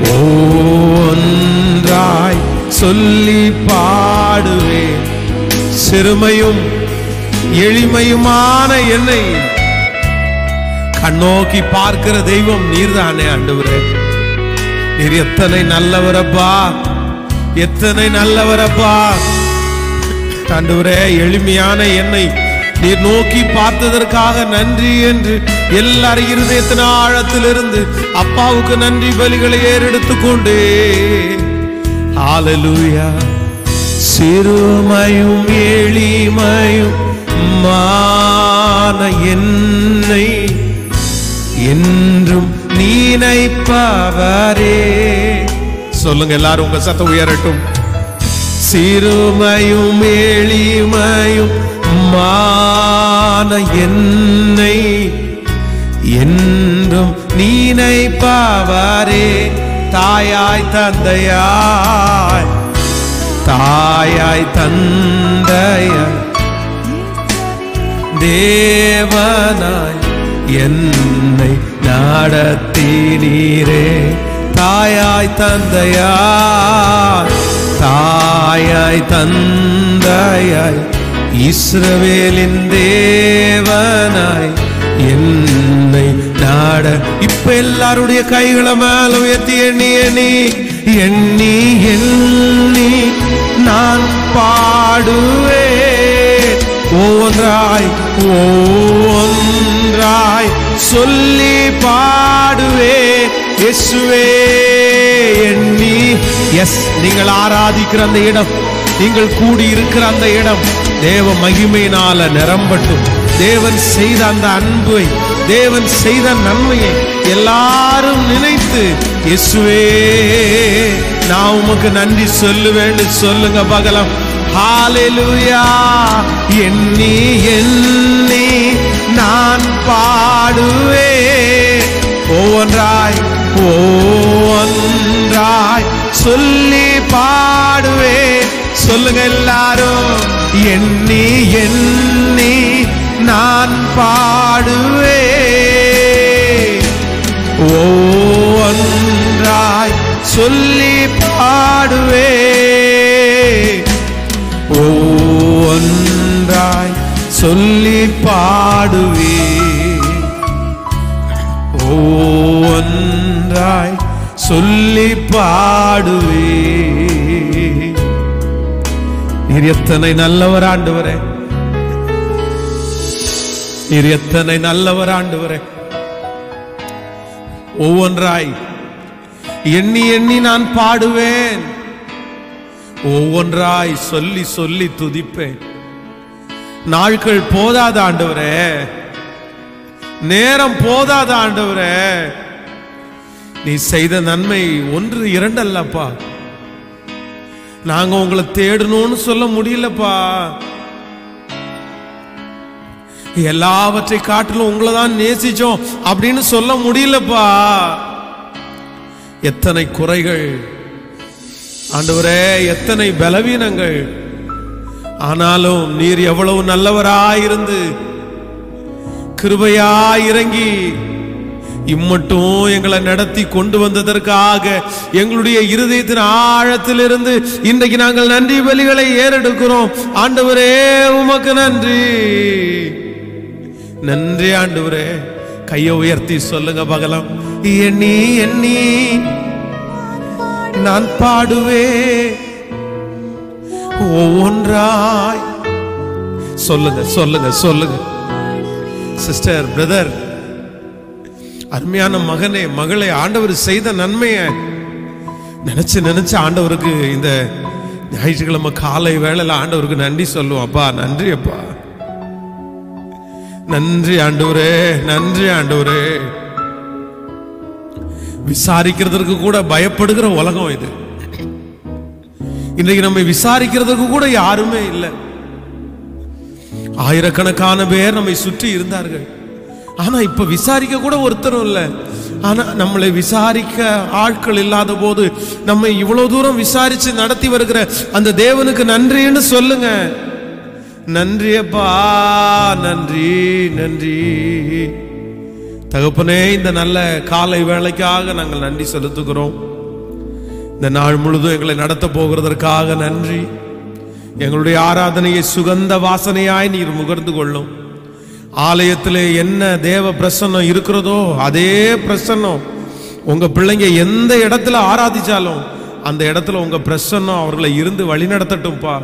ஒன்றாய் சொல்லி பாடுவேன் சிறுமையும் எளிமையுமான என்னை கண்ணோக்கி பார்க்கிற தெய்வம் நீர்தானே ஆண்டவரே நீர் எத்தனை நல்லவரப்பா எத்தனை நல்லவரப்பா ஆண்டவரே எளிமையான என்னை நீர் நோக்கி பார்த்ததற்காக நன்றி என்று எல்லாரும் இருதயத்தின் ஆழத்திலிருந்து அப்பாவுக்கு நன்றி பலிகளை ஏறெடுத்துக் கொண்டே ஹalleluya சிறுமையும் எளிமையும் மான என்னை என்றும் நீனைப்பவரே சொல்லுங்க எல்லாரும் உங்க சத்தம் உயரட்டும் சிறுமையும் எளிமையும் மான என்னை என்றும் நீனைப்பவரே தாயாய் தந்தையாய் தாயாய் தந்தையாய் தேவனாய் என்னை நடத்தினீரே தாயாய் தந்தையாய் தாயாய் தந்தையாய் இஸ்ரவேலின் தேவனாய் என்னை நாட இப்ப எல்லாருடைய கைகளை மேல உயர்த்தி எண்ணி எண்ணி எண்ணி எண்ணி நான் பாடுவேன் ஒவ்வொன்றாய் ஒவ்வொன்றாய் சொல்லி பாடுவே இயேசுவே எண்ணி எஸ் நீங்கள் ஆராதிக்கிற அந்த இடம் நீங்கள் கூடி இருக்கிற அந்த இடம் தேவ மகிமையினால நிரம்பட்டும் தேவன் செய்த அந்த அன்பை தேவன் செய்த நன்மையை எல்லாரும் நினைத்து இயேசுவே நான் உமக்கு நன்றி சொல்லுவேன்னு சொல்லுங்க பகலம் ஹalleluya எண்ணி எண்ணி நான் பாடுவேன் ஒவ்வொன்றாய் ஒவ்வொன்றாய் சொல்லி பாடுவேன் சொல்லுங்க எல்லாரும் எண்ணி எண்ணி நான் பாடுவேன் ஒவ்வொன்றாய் சொல்லி பாடுவே ஒவ்வொன்றாய் சொல்லி பாடுவே ஒவ்வொன்றாய் சொல்லி பாடுவே நீர் எத்தனை நல்லவர் ஆண்டவரே நீர் எத்தனை நல்லவர் ஆண்டவரே ஒவ்வொன்றாய் எண்ணி எண்ணி நான் பாடுவேன் ஒவ்வொன்றாய் சொல்லி சொல்லி துதிப்பேன் நாட்கள் போதாத ஆண்டவரே நேரம் போதாத ஆண்டவரே நீ செய்த நன்மை ஒன்று இரண்டல்லப்பா நாங்க உங்களை தேடணும்னு சொல்ல முடியலப்பா எல்லாவற்றை காட்டிலும் உங்களை தான் நேசிச்சோம் அப்படின்னு சொல்ல முடியலப்பா எத்தனை குறைகள் ஆண்டவரே எத்தனை பலவீனங்கள் ஆனாலும் நீர் எவ்வளவு நல்லவராயிருந்து கிருபையாய் இறங்கி இம்மட்டும் எங்களை நடத்தி கொண்டு வந்ததற்காக எங்களுடைய இருதயத்தின் ஆழத்திலிருந்து இன்றைக்கு நாங்கள் நன்றி பலிகளை ஏறெடுக்கிறோம் ஆண்டவரே உமக்கு நன்றி நன்றி ஆண்டவரே கையை உயர்த்தி சொல்லுங்க பகலம் எண்ணி எண்ணி நான் பாடுவே ஒவ்வொன்றாய் சொல்லுங்க சொல்லுங்க சொல்லுங்க சிஸ்டர் பிரதர் அருமையான மகனே மகளே ஆண்டவர் செய்த நன்மைய நினைச்சு நினைச்சு ஆண்டவருக்கு இந்த ஞாயிற்றுக்கிழமை காலை வேளையில ஆண்டவருக்கு நன்றி சொல்லுவோம் அப்பா நன்றி அப்பா நன்றி ஆண்டவரே நன்றி ஆண்டவரே விசாரிக்கிறதுக்கு கூட பயப்படுகிற உலகம் இது இன்றைக்கு நம்மை விசாரிக்கிறதுக்கு கூட யாருமே இல்லை ஆயிரக்கணக்கான பேர் நம்மை சுற்றி இருந்தார்கள் ஆனா இப்ப விசாரிக்க கூட ஒருத்தரும் இல்லை ஆனா நம்மளை விசாரிக்க ஆட்கள் இல்லாத போது நம்மை இவ்வளவு தூரம் விசாரிச்சு நடத்தி வருகிற அந்த தேவனுக்கு நன்றின்னு சொல்லுங்க நன்றி அப்பா நன்றி நன்றி தகப்பனே இந்த நல்ல காலை வேலைக்காக நாங்கள் நன்றி செலுத்துகிறோம் இந்த நாள் முழுதும் எங்களை நடத்த போகிறதற்காக நன்றி எங்களுடைய ஆராதனையை சுகந்த வாசனையாய் நீர் முகர்ந்து கொள்ளும் ஆலயத்திலே என்ன தேவ பிரசன்னம் இருக்கிறதோ அதே பிரசன்னம் உங்க பிள்ளைங்க எந்த இடத்துல ஆராதிச்சாலும் அந்த இடத்துல உங்க பிரசன்னம் அவர்களை இருந்து வழி நடத்தட்டும்பா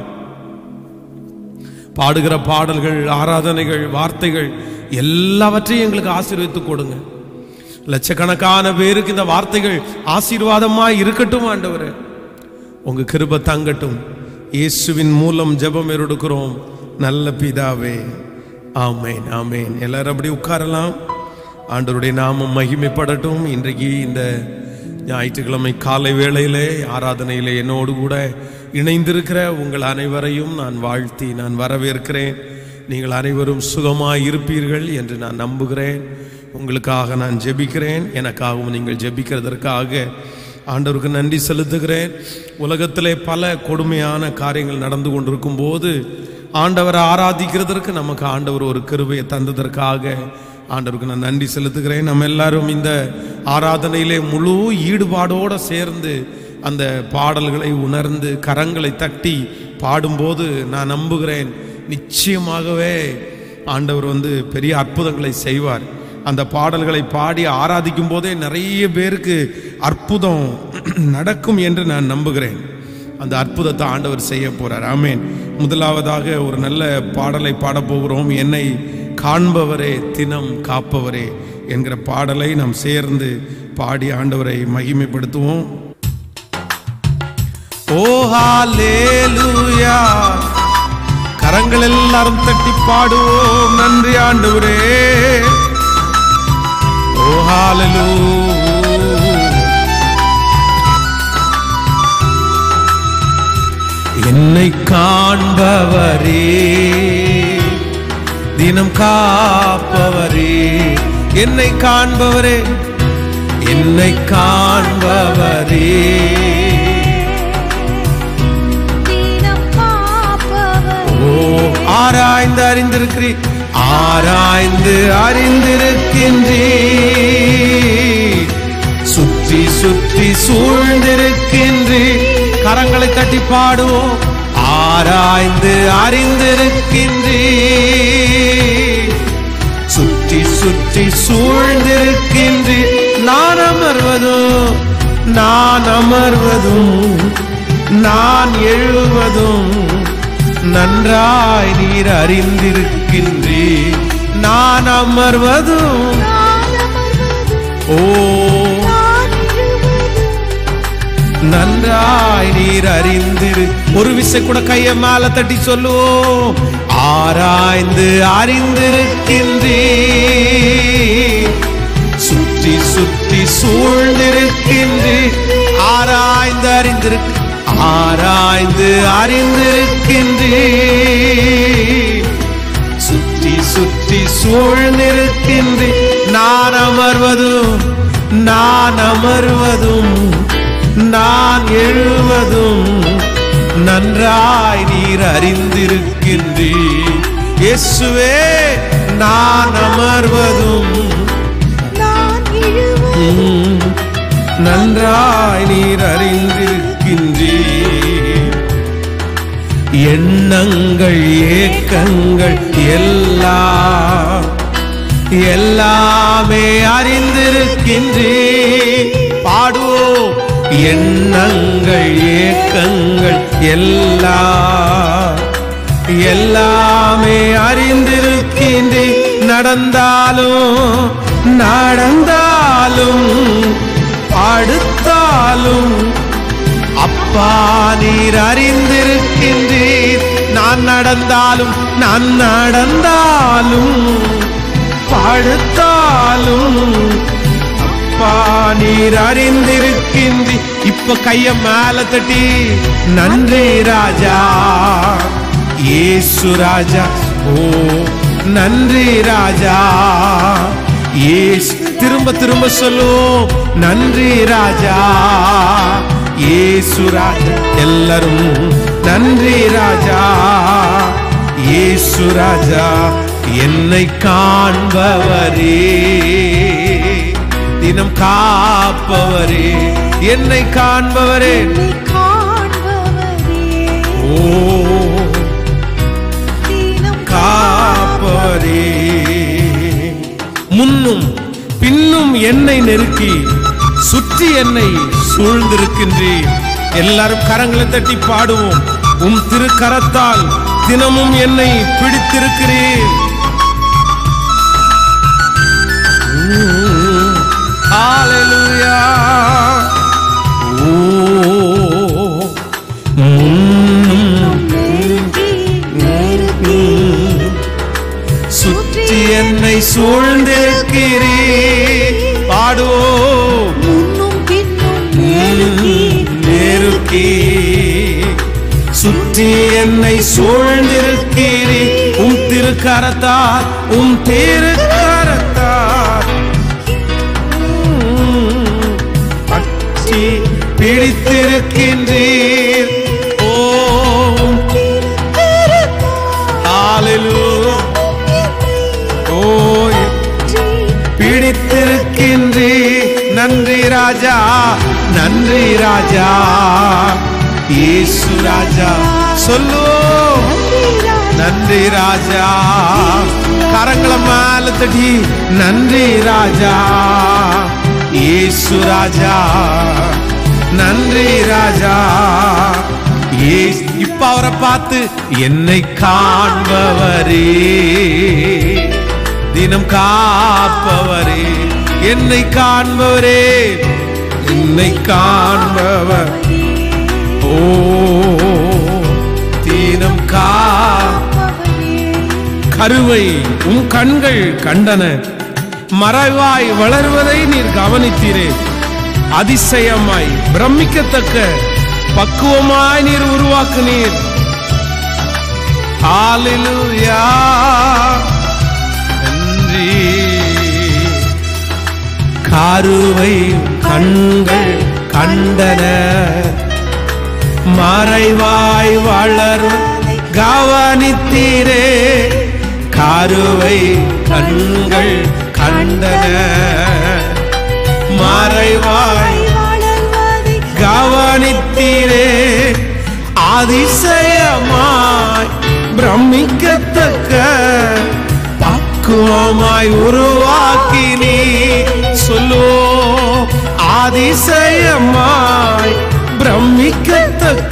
பாடுகிற பாடல்கள் ஆராதனைகள் வார்த்தைகள் எல்லாவற்றையும் எங்களுக்கு ஆசீர்வதித்து கொடுங்க லட்சக்கணக்கான பேருக்கு இந்த வார்த்தைகள் ஆசீர்வாதமா இருக்கட்டும் ஆண்டவரே உங்க கிருப தங்கட்டும் இயேசுவின் மூலம் ஜெபம் எடுக்கிறோம் நல்ல பிதாவே ஆமேன் ஆமேன் எல்லாரும் அப்படி உட்காரலாம் ஆண்டவருடைய நாமம் மகிமைப்படட்டும் இன்றைக்கு இந்த ஞாயிற்றுக்கிழமை காலை வேளையிலே ஆராதனையிலே என்னோடு கூட இணைந்திருக்கிற உங்கள் அனைவரையும் நான் வாழ்த்தி நான் வரவேற்கிறேன் நீங்கள் அனைவரும் சுகமாய் இருப்பீர்கள் என்று நான் நம்புகிறேன் உங்களுக்காக நான் ஜெபிக்கிறேன் எனக்காகவும் நீங்கள் ஜெபிக்கிறதற்காக ஆண்டவருக்கு நன்றி செலுத்துகிறேன் உலகத்திலே பல கொடுமையான காரியங்கள் நடந்து கொண்டிருக்கும் போது ஆண்டவரை ஆராதிக்கிறதற்கு நமக்கு ஆண்டவர் ஒரு கிருபையை தந்ததற்காக ஆண்டவருக்கு நான் நன்றி செலுத்துகிறேன் நம்ம எல்லாரும் இந்த ஆராதனையிலே முழு ஈடுபாடோடு சேர்ந்து அந்த பாடல்களை உணர்ந்து கரங்களை தட்டி பாடும்போது நான் நம்புகிறேன் நிச்சயமாகவே ஆண்டவர் வந்து பெரிய அற்புதங்களை செய்வார் அந்த பாடல்களை பாடி ஆராதிக்கும் போதே நிறைய பேருக்கு அற்புதம் நடக்கும் என்று நான் நம்புகிறேன் அந்த அற்புதத்தை ஆண்டவர் செய்ய போறார் ஆமேன் முதலாவதாக ஒரு நல்ல பாடலை பாடப் போகிறோம் என்னை காண்பவரே தினம் காப்பவரே என்கிற பாடலை நாம் சேர்ந்து பாடி ஆண்டவரை மகிமைப்படுத்துவோம் ஓ ஹalleluya கரங்கள் எல்லாரும் தட்டி பாடுவோம் நன்றி ஆண்டவரே ஓ ஹalleluya என்னை காண்பவரே தினம் காப்பவரே என்னை காண்பவரே என்னை காண்பவரே தினம் காப்பவர் ஓ ஆராய்ந்து அறிந்திருக்கிறீ ஆராய்ந்து அறிந்திருக்கின்றீ சுற்றி சுற்றி சூழ்ந்திருக்கின்றீ கரங்களை தட்டி பாடுவோம் ஆராய்ந்து அறிந்திருக்கின்றீ சுற்றி சுற்றி சூழ்ந்திருக்கின்றீ நான் அமர்வதும் நான் அமர்வதும் நான் எழுவதும் நன்றாய் நீர் அறிந்திருக்கின்றீ நான் அமர்வதும் நான் அமர்வது ஓ நான் எழுவது நன்றாய் நீர் அறிந்திரு ஒரு விசை கூட கைய மேல தட்டி சொல்லுவோம் ஆராய்ந்து அறிந்திருக்கின்றீ சுற்றி சுற்றி சூழ்ந்திருக்கின்றீ ஆராய்ந்து அறிந்திருக்கு ஆராய்ந்து அறிந்திருக்கின்றீ சுற்றி சுற்றி சூழ்ந்திருக்கின்றி நான் அமர்வதும் நான் அமர்வதும் நான் எழுவதும் நன்றாய் நீர் அறிந்திருக்கின்றீ இயேசுவே நான் அமர்வதும் நான் எழுவது உம், நன்றாய் நீர் அறிந்திருக்கின்றீ எண்ணங்கள் ஏக்கங்கள் எல்லாம் எல்லாமே அறிந்திருக்கின்றே பாடுவோம் எண்ணங்கள் ஏக்கங்கள் எல்லாம் எல்லாமே அறிந்திருக்கின்றே நடந்தாலும் நடந்தாலும் அடுத்தாலும் அப்பா நீர் அறிந்திருக்கின்றீர் நான் நடந்தாலும் நான் நடந்தாலும் படுத்தாலும் அப்பா நீர் அறிந்திருக்கின்றி இப்ப கைய மேல தட்டி நன்றி ராஜா ஏசு ராஜா ஓ நன்றி ராஜா ஏசு திரும்ப திரும்ப சொல்லுவோம் நன்றி ராஜா ஏசு ராஜா எல்லாரும் நன்றி ராஜா ஏசு ராஜா என்னை காண்பவரே தினம் காப்பவரே என்னை காண்பவரே என்னை காண்பவரே ஓ தீனம் காப்பவரே முன்னும் பின்னும் என்னை நெருக்கி சுற்றி என்னை சூழ்ந்திருக்கின்றேன் எல்லாரும் கரங்களை தட்டி பாடுவோம் உம் திருக்கரத்தால் தினமும் என்னை பிடித்திருக்கிறேன் உம், ஹalleluya. ஓ முன்னும் நெருங்கி நெருங்கி சுற்றி என்னை சூழ்ந்திருக்கிறீ பாடுவோம் முன்னும் பின்னும் நெருங்கி நெருக்கி சுற்றி என்னை சூழ்ந்திருக்கிறீ உம் திருக்கரத்தார் உம் திருக்கரத்தார் உம், பற்றி பிடித்திருக்கின்றீர் ஓம் ஹalleluya ஓ பிடித்திருக்கின்றே நன்றி ராஜா நன்றி ராஜா இயேசு ராஜா சொல்லு நன்றி ராஜா கரங்களை மேல தட்டி நன்றி ராஜா இயேசு ராஜா நன்றி ராஜா இயேசு இப்ப அவரை பார்த்து என்னை காண்பவரே தினம் காப்பவரே என்னை காண்பவரே என்னை காண்பவர் ஓ தினம் கா கருவை உம் கண்கள் கண்டன மறைவாய் வளர்வதை நீர் கவனித்தீரே அதிசயமாய் பிரமிக்கத்தக்க பக்குவமாய் நீர் உருவாக்குனீர் ஹalleluya நன்றி கருவை கண்கள் கண்டன மறைவாய் வளரும் கவனித்தீரே கருவை கண்கள் கண்டன மறைவாய் கவனித்தீரே அதிசயமாய் பிரமிக்கத்தக்க பக்குவமாய் உருவாக்கினீ சொல்லோ அதிசயமாய் பிரமிக்கத்தக்க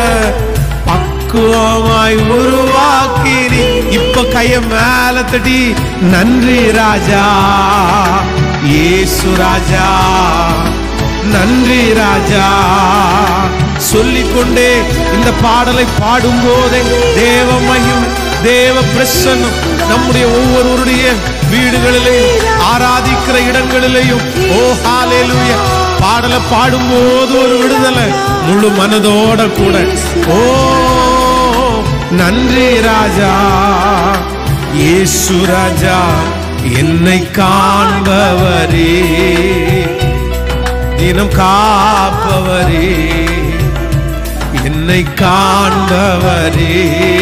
பக்குவமாய் உருவாக்கினீ இப்ப கைய மேல தட்டி நன்றி ராஜா இயேசு ராஜா நன்றி ராஜா சொல்லிக்கொண்டே இந்த பாடலை பாடும் போதே தேவ மகிமை தேவ பிரசன்னம் நம்முடைய ஒவ்வொருவருடைய வீடுகளிலேயும் ஆராதிக்கிற இடங்களிலேயும் ஓ ஹalleluya பாடலை பாடும்போது ஒரு விடுதலை முழு மனதோட கூட ஓ நன்றி ராஜா இயேசு ராஜா என்னை காண்பவரே தினம் காப்பவரே என்னை காண்பவரே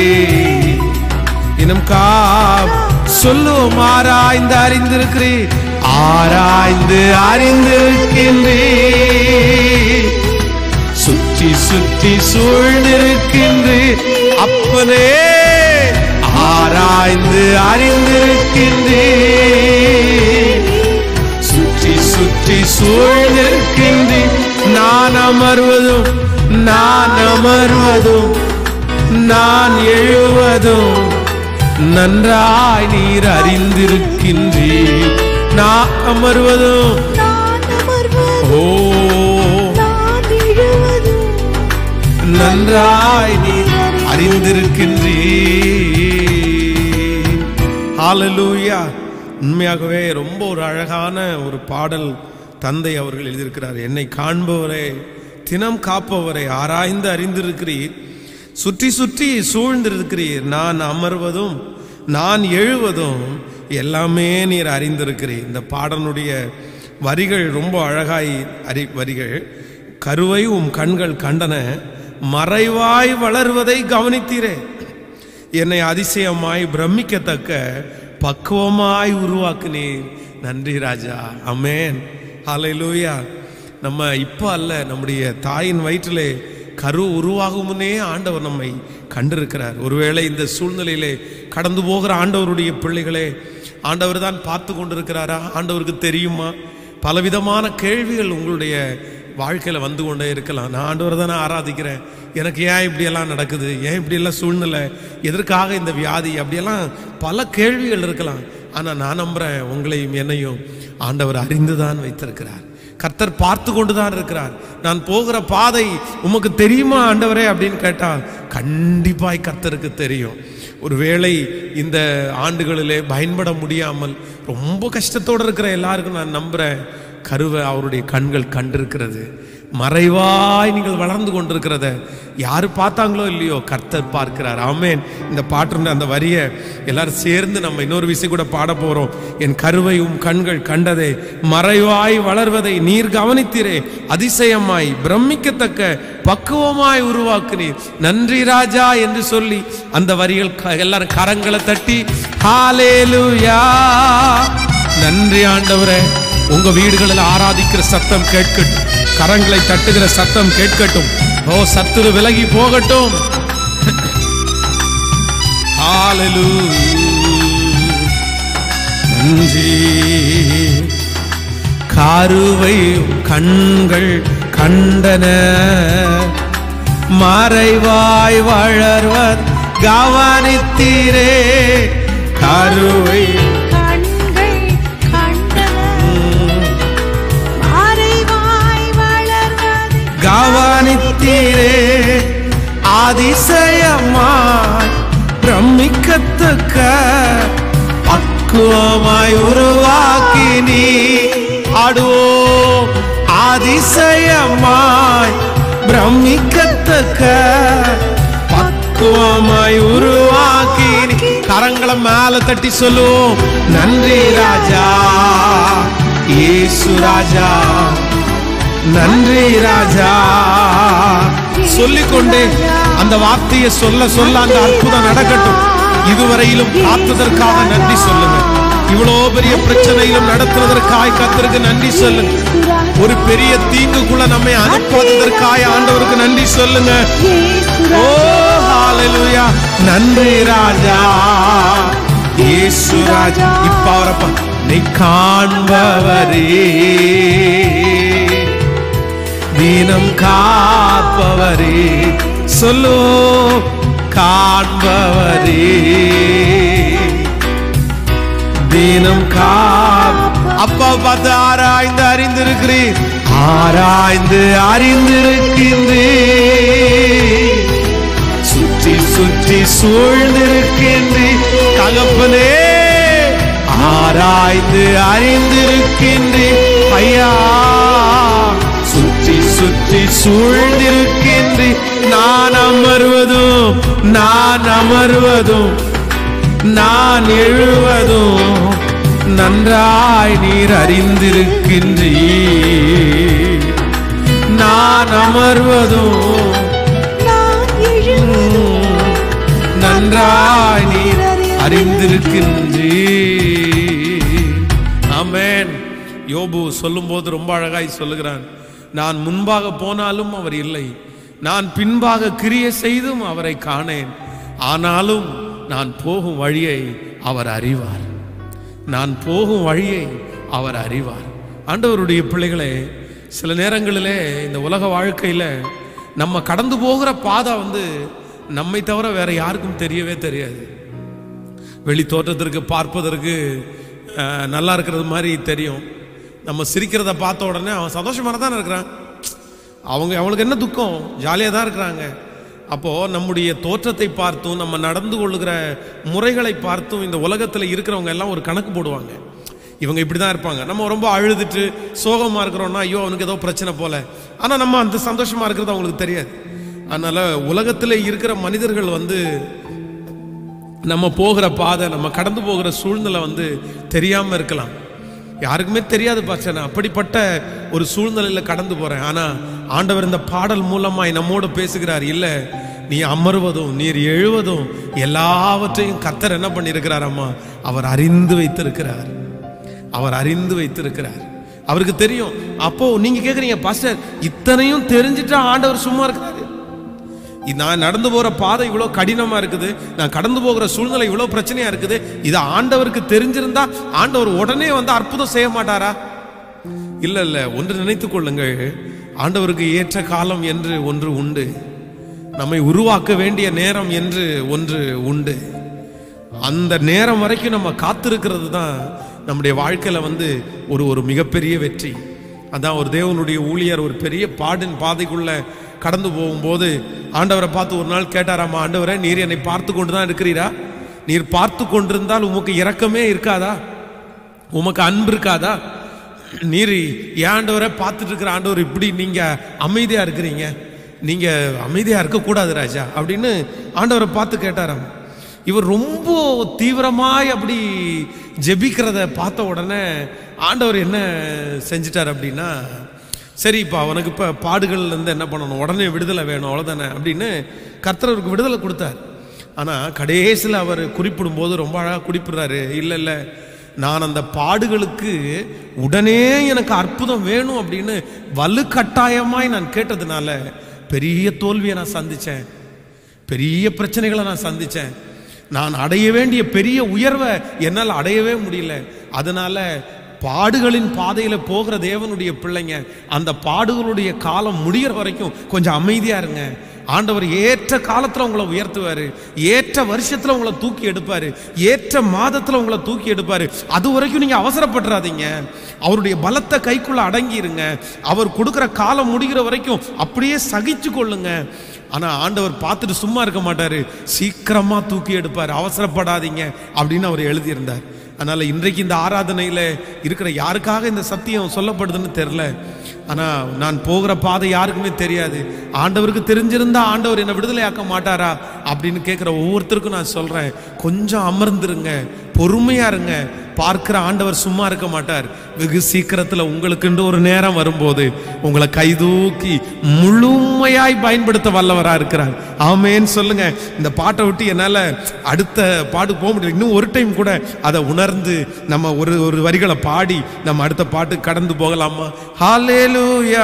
தினம் கா சொல்லுவோம் ஆராய்ந்து அறிந்திருக்கிறே ஆராய்ந்து அறிந்திருக்கின்றே சுற்றி சுற்றி சூழ்ந்திருக்கின்றே அப்பனே ஆராய்ந்து அறிந்திருக்கின்றே சுற்றி சுற்றி சூழ்ந்திருக்கின்றே நான் அமர்வதும் நான் அமர்வதும் நான் எழுவதும் நன்றாய் நீர் அறிந்திருக்கின்றே நான் அமர்வதும் நான் அமர்வது ஓ நான் எழுவதும் நன்றாய் நீர் அறிந்திருக்கின்றே ஹalleluya உண்மையாகவே ரொம்ப ஒரு அழகான ஒரு பாடல் தந்தை அவர்கள் எழுதியிருக்கிறார் என்னை காண்பவரே தினம் காப்பவரை ஆராய்ந்து அறிந்திருக்கிறீர் சுற்றி சுற்றி சூழ்ந்திருக்கிறீர் நான் அமர்வதும் நான் எழுவதும் எல்லாமே நீர் அறிந்திருக்கிறீர் இந்த பாடனுடைய வரிகள் ரொம்ப அழகாய் அறி வரிகள் கருவை உம் கண்கள் கண்டன மறைவாய் வளர்வதை கவனித்தீரே என்னை அதிசயமாய் பிரமிக்கத்தக்க பக்குவமாய் உருவாக்குனீர் நன்றி ராஜா அமேன் ஹalleluya நம்ம இப்போ அல்ல நம்முடைய தாயின் வயிற்றிலே கரு உருவாகும் முன்னே ஆண்டவர் நம்மை கண்டிருக்கிறார் ஒருவேளை இந்த சூழ்நிலையிலே கடந்து போகிற ஆண்டவருடைய பிள்ளைகளே ஆண்டவர் தான் பார்த்து கொண்டிருக்கிறாரா ஆண்டவருக்கு தெரியுமா பலவிதமான கேள்விகள் உங்களுடைய வாழ்க்கையில் வந்து கொண்டே இருக்கலாம் நான் ஆண்டவர் தானே ஆராதிக்கிறேன் எனக்கு ஏன் இப்படியெல்லாம் நடக்குது ஏன் இப்படியெல்லாம் சூழ்நிலை எதற்காக இந்த வியாதி அப்படியெல்லாம் பல கேள்விகள் இருக்கலாம் ஆனால் நான் நம்புகிறேன் உங்களையும் என்னையும் ஆண்டவர் அறிந்து தான் வைத்திருக்கிறார் கர்த்தர் பார்த்து கொண்டு தான் இருக்கிறார் நான் போகிற பாதை உமக்கு தெரியுமா ஆண்டவரே அப்படின்னு கேட்டால் கண்டிப்பாய் கர்த்தருக்கு தெரியும் ஒருவேளை இந்த ஆண்டுகளிலே பயன்பட முடியாமல் ரொம்ப கஷ்டத்தோடு இருக்கிற எல்லாருக்கும் நான் நம்புகிறேன் கருவை அவருடைய கண்கள் கண்டிருக்கிறது மறைவாய் நீங்கள் வளர்ந்து கொண்டிருக்கிறத யாரு பார்த்தாங்களோ இல்லையோ கர்த்தர் பார்க்கிறார் ஆமேன் இந்த பாட்டு அந்த வரியை எல்லாரும் சேர்ந்து நம்ம இன்னொரு விஷயம் கூட பாட போறோம் என் கருவையும் கண்கள் கண்டதே மறைவாய் வளர்வதை நீர் கவனித்தீரே அதிசயமாய் பிரமிக்கத்தக்க பக்குவமாய் உருவாக்குனீர் நன்றி ராஜா என்று சொல்லி அந்த வரிகள் க- எல்லாரும் கரங்களை தட்டி ஹalleluya நன்றி ஆண்டவரே உங்க வீடுகளில் ஆராதிக்கிற சத்தம் கேட்கட்டும் கரங்களை தட்டுகிற சத்தம் கேட்கட்டும் ஓ சத்துரு விலகி போகட்டும் Hallelujah. நன்றி கருவை கண்கள் கண்டன மறைவாய் வளர்வர் கவனித்தீரே கருவை கண்கள் கண்டன மறைவாய் வளர்வதை கவனித்தீரே அதிசயமாய் பிரமிக்கத்தக்க பக்குவமாய் உருவாக்கி நீ ஆடுவோம் அதிசயமாய் பிரமிக்கத்தக்க பக்குவமாய் உருவாக்கி நீ கரங்களை மேல தட்டி சொல்லுவோம் நன்றி ராஜா இயேசு ராஜா நன்றி ராஜா சொல்லிக்கொண்டே அந்த வார்த்தையை சொல்ல சொல்ல அந்த அற்புதம் நடக்கட்டும் இதுவரையிலும் காத்ததற்காக நன்றி சொல்லுங்க இவ்வளோ பெரிய பிரச்சனையிலும் நடத்துவதற்காக கத்தருக்கு நன்றி சொல்லுங்க ஒரு பெரிய தீங்குக்குள்ள நம்மை அனுப்பாததற்காக ஆண்டவருக்கு நன்றி சொல்லுங்க ஓ ஹalleluya நன்றி ராஜா இயேசு ராஜா இப்ப அவரை பா- நீ காண்பவரே தீனம் காப்பவரே சொல்லு காண்பவரே தீனம் காப் அப்பா பார்த்து ஆராய்ந்து அறிந்திருக்கிறீர் ஆராய்ந்து அறிந்திருக்கின்றீர் சுற்றி சுற்றி சூழ்ந்திருக்கின்றீர் தகப்பனே ஆராய்ந்து அறிந்திருக்கின்றீர் ஐயா சுற்றி சுற்றி சூழ்ந்திருக்கின்றீர் நான் அமர்வதும் நான் அமர்வதும் நான் எழுவதும் நன்றாய் நீர் அறிந்திருக்கின்றீர் நான் அமர்வதும் நான் எழுவதும் நன்றாய் நீர் அறிந்திருக்கின்றீர் ஆமென் யோபு சொல்லும்போது ரொம்ப அழகாய் சொல்லுகிறான் நான் முன்பாக போனாலும் அவர் இல்லை நான் பின்பாக கிரியை செய்தும் அவரை காணேன் ஆனாலும் நான் போகும் வழியை அவர் அறிவார் நான் போகும் வழியை அவர் அறிவார் ஆண்டவருடைய பிள்ளைகளே சில நேரங்களிலே இந்த உலக வாழ்க்கையில நம்ம கடந்து போகிற பாதை வந்து நம்மை தவிர வேற யாருக்கும் தெரியவே தெரியாது வெளி தோற்றத்திற்கு பார்ப்பதற்கு அஹ், நல்லா இருக்கிறது மாதிரி தெரியும் நம்ம சிரிக்கிறத பார்த்த உடனே அவன் சந்தோஷமாக தானே இருக்கிறான் அவங்க அவங்களுக்கு என்ன துக்கம் ஜாலியாக தான் இருக்கிறாங்க அப்போது நம்முடைய தோற்றத்தை பார்த்தும் நம்ம நடந்து கொள்ளுகிற முறைகளை பார்த்தும் இந்த உலகத்தில் இருக்கிறவங்க எல்லாம் ஒரு கணக்கு போடுவாங்க இவங்க இப்படி தான் இருப்பாங்க நம்ம ரொம்ப அழுதுட்டு சோகமாக இருக்கிறோம்னா ஐயோ அவனுக்கு ஏதோ பிரச்சனை போல ஆனால் நம்ம அந்த சந்தோஷமாக இருக்கிறது அவங்களுக்கு தெரியாது அதனால் உலகத்தில் இருக்கிற மனிதர்கள் வந்து நம்ம போகிற பாதை நம்ம கடந்து போகிற சூழ்நிலை வந்து தெரியாம இருக்கலாம் யாருக்குமே தெரியாது பாச்சா நான் அப்படிப்பட்ட ஒரு சூழ்நிலையில கடந்து போறேன் ஆனா ஆண்டவர் இந்த பாடல் மூலமாய் நம்மோடு பேசுகிறார் இல்ல நீ அமர்வதும் நீர் எழுவதும் எல்லாவற்றையும் கத்தர் என்ன பண்ணியிருக்கிறார் அம்மா அவர் அறிந்து வைத்திருக்கிறார் அவர் அறிந்து வைத்திருக்கிறார் அவருக்கு தெரியும் அப்போ நீங்க கேக்குறீங்க பாஸ்டர் இத்தனையும் தெரிஞ்சுட்டா ஆண்டவர் சும்மா இருக்கிறாரு நான் நடந்து போற பாதை இவ்வளோ கடினமா இருக்குது நான் கடந்து போகிற சூழ்நிலை இவ்வளோ பிரச்சனையா இருக்குது இது ஆண்டவருக்கு தெரிஞ்சிருந்தா ஆண்டவர் உடனே வந்து அற்புதம் செய்ய மாட்டாரா இல்ல இல்ல ஒன்று நினைத்துக் கொள்ளுங்கள் ஆண்டவருக்கு ஏற்ற காலம் என்று ஒன்று உண்டு நம்மை உருவாக்க வேண்டிய நேரம் என்று ஒன்று உண்டு அந்த நேரம் வரைக்கும் நம்ம காத்திருக்கிறது தான் நம்முடைய வாழ்க்கையில வந்து ஒரு ஒரு மிகப்பெரிய வெற்றி அதான் ஒரு தேவனுடைய ஊழியர் ஒரு பெரிய பாடின் பாதைக்குள்ள கடந்து போகும்போது ஆண்டவரை பார்த்து ஒரு நாள் கேட்டாராமா ஆண்டவரே நீர் என்னை பார்த்து கொண்டு தான் இருக்கிறீரா நீர் பார்த்து கொண்டிருந்தால் உமக்கு இரக்கமே இருக்காதா உமக்கு அன்பு இருக்காதா நீர் ஏன் ஆண்டவரை பார்த்துட்டு இருக்கிற ஆண்டவர் இப்படி நீங்க அமைதியா இருக்கிறீங்க நீங்க அமைதியா இருக்கக்கூடாது ராஜா அப்படின்னு ஆண்டவரை பார்த்து கேட்டாராம் இவர் ரொம்ப தீவிரமாய் அப்படி ஜெபிக்கிறத பார்த்த உடனே ஆண்டவர் என்ன செஞ்சிட்டார் அப்படின்னா சரி இப்போ அவனுக்கு இப்போ பாடுகள்ல இருந்து என்ன பண்ணணும் உடனே விடுதலை வேணும் அவ்வளோதானே அப்படின்னு கர்த்தர் அவருக்கு விடுதலை கொடுத்தார் ஆனால் கடைசியில் அவர் குறிப்பிடும் போது ரொம்ப அழகாக குறிப்பிடுறாரு இல்லை இல்லை நான் அந்த பாடுகளுக்கு உடனே எனக்கு அற்புதம் வேணும் அப்படின்னு வலுக்கட்டாயமாய் நான் கேட்டதுனால பெரிய தோல்வியை நான் சந்திச்சேன் பெரிய பிரச்சனைகளை நான் சந்திச்சேன் நான் அடைய வேண்டிய பெரிய உயர்வை என்னால் அடையவே முடியல அதனால பாடுகளின் பாதையில போகிற தேவனுடைய பிள்ளைங்க அந்த பாடுகளுடைய காலம் முடிகிற வரைக்கும் கொஞ்சம் அமைதியா இருங்க ஆண்டவர் ஏற்ற காலத்துல உங்களை உயர்த்துவாரு ஏற்ற வருஷத்துல உங்களை தூக்கி எடுப்பாரு ஏற்ற மாதத்துல உங்களை தூக்கி எடுப்பாரு அது வரைக்கும் நீங்க அவசரப்பட்டுறாதீங்க அவருடைய பலத்தை கைக்குள்ள அடங்கிருங்க அவர் கொடுக்கிற காலம் முடிகிற வரைக்கும் அப்படியே சகிச்சு கொள்ளுங்க ஆனா ஆண்டவர் பார்த்துட்டு சும்மா இருக்க மாட்டாரு சீக்கிரமா தூக்கி எடுப்பார் அவசரப்படாதீங்க அப்படின்னு அவர் எழுதியிருந்தார் அதனால இன்றைக்கு இந்த ஆராதனையில இருக்கிற யாருக்காக இந்த சத்தியம் சொல்லப்படுதுன்னு தெரில ஆனா நான் போகிற பாதை யாருக்குமே தெரியாது ஆண்டவருக்கு தெரிஞ்சிருந்தா ஆண்டவர் என்ன விடுதலையாக்க மாட்டாரா அப்படின்னு கேட்குற ஒவ்வொருத்தருக்கும் நான் சொல்றேன் கொஞ்சம் அமர்ந்துருங்க பொறுமையா இருங்க பார்க்கிற ஆண்டவர் சும்மா இருக்க மாட்டார் வெகு சீக்கிரத்துல உங்களுக்குண்டு ஒரு நேரம் வரும்போது உங்களை கைதூக்கி முழுமையாய் பயன்படுத்த வல்லவரா இருக்கிறார் ஆமேன்னு சொல்லுங்க இந்த பாட்டை விட்டு என்னால அடுத்த பாட்டு போக முடியல இன்னும் ஒரு டைம் கூட அதை உணர்ந்து நம்ம ஒரு ஒரு வரிகளை பாடி நம்ம அடுத்த பாட்டு கடந்து போகலாமா ஹalleluya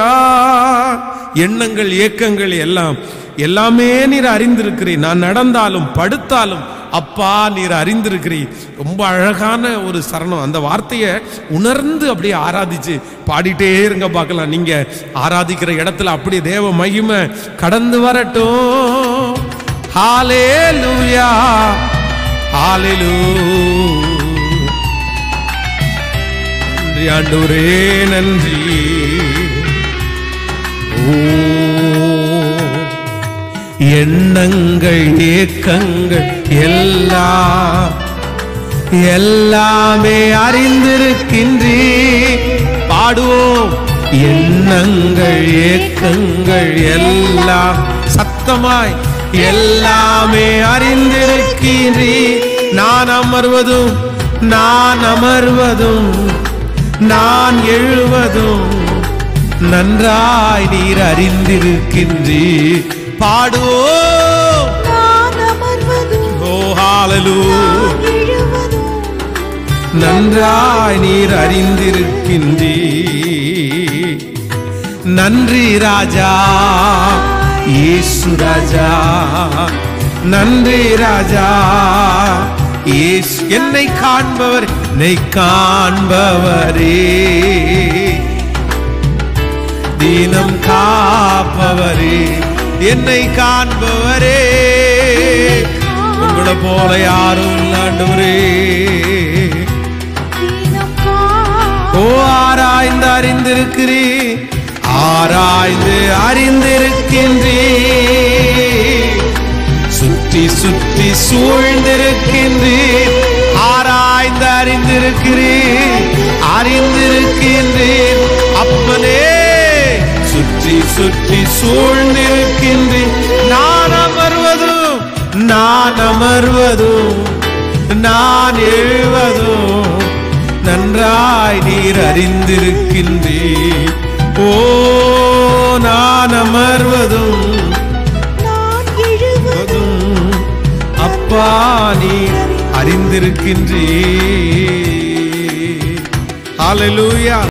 எண்ணங்கள் ஏக்கங்கள் எல்லாம் எல்லாமே நீர் அறிந்திருக்கிறீர் நான் நடந்தாலும் படுத்தாலும் அப்பா நீர் அறிந்திருக்கிறீர் ரொம்ப அழகான ஒரு சரணம் அந்த வார்த்தையை உணர்ந்து அப்படியே ஆராதிச்சு பாடிட்டே இருங்க பார்க்கலாம் நீங்க ஆராதிக்கிற இடத்துல அப்படியே தேவ மகிமை கடந்து வரட்டும் ஹalleluya ஹalleluya நன்றி ஆண்டவரே நன்றி ஓ எண்ணங்கள் ஏக்கங்கள் எல்லாம் எல்லாமே அறிந்திருக்கின்றீ பாடுவோம் எண்ணங்கள் ஏக்கங்கள் எல்லாம் சத்தமாய் எல்லாமே அறிந்திருக்கின்றீ நான் அமர்வதும் நான் அமர்வதும் நான் எழுவதும் நன்றாய் நீர் அறிந்திருக்கின்றீர் பாடுவோம் நான் அமர்வதும் ஓ ஹalleluya நான் எழுவதும் நன்றாய் நீர் அறிந்திருக்கின்றீ நன்றி ராஜா இயேசு ராஜா நன்றி ராஜா இயேசு என்னை காண்பவர் என்னை காண்பவரே தீனம் காப்பவரே என்னை காண்பவரே உங்களை போல யாரும் இல்லாண்டவரே தீனம் கா ஓ ஆராய்ந்து அறிந்திருக்கிறீ ஆராய்ந்து அறிந்திருக்கின்றீ சுற்றி சுற்றி சூழ்ந்திருக்கின்றீர் ஆராய்ந்து அறிந்திருக்கிறீர் அறிந்திருக்கின்றீர் அப்பனே சுற்றி சுற்றி சூழ்ந்திருக்கின்றீர் நான் அமர்வதும் நான் அமர்வதும் நான் எழுவதும் நன்றாய் நீர் அறிந்திருக்கின்றீர் ஓ நான் அமர்வதும் நான் எழுவதும் அதுவும் அப்பா நீர் அறிந்திருக்கின்றீர் ஹalleluya